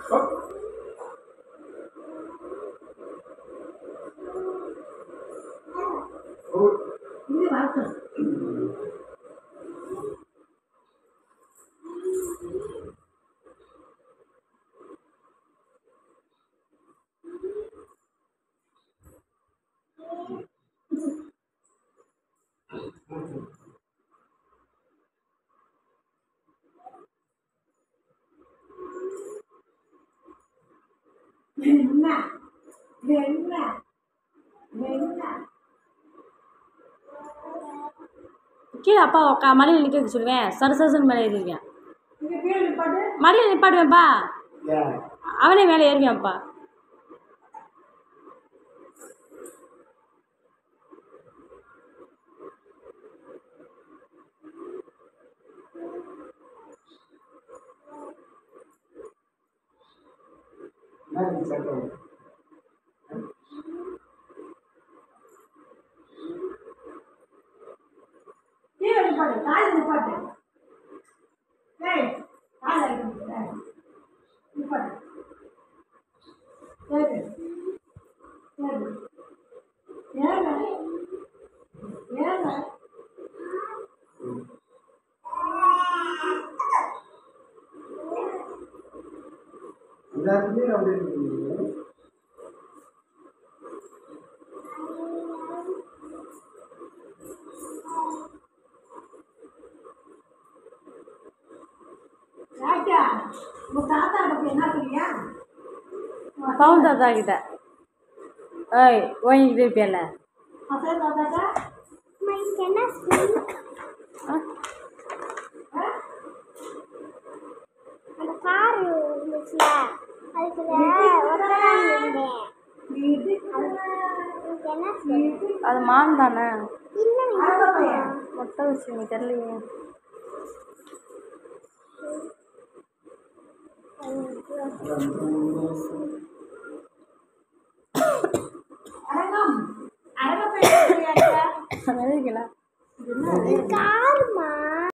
இது வரட்டும் என்ன என்ன என்ன கீழே அப்பா உக்கா மலையில் நிற்க வைக்க சொல்லுவேன் சர சரசன் மேலே ஏறிடுவேன் இங்கே கீழே நிப்பாட்டு மலையில் நிப்பாட்டுவேன்ப்பா ஏன் அவனே மேலே ஏறுவேன்ப்பா என்ன நீ சட்டம் கீழே நிப்பாட்டு காலை நிப்பாட்டு ஏய் காலை நிப்பாட்டு நிப்பாட்டு ஏறு ஏறு ஏறு ஏறு எல்லாருமே அப்படி இருக்கீங்க ராஜா உங்க தாத்தா கிட்ட என்ன சொல்லியா பவுன் தாத்தா கிட்ட ஏய் வாங்கிக்கிட்டு இருப்பியல்ல அசல் தாத்தாக்கா ஆ அந்த கார் இருந்துச்சுல அதுக்குள்ள உட்காந்துருந்தேன் இது எனக்கு என்ன சொல்லு? அது மான் தானே இன்னும் அழகா பையன் மொட்டை வச்சு நீ தெரியலையே அரங்கம் அழகா பையன் சொல்லியாச்சா நினைக்கல இது காருமா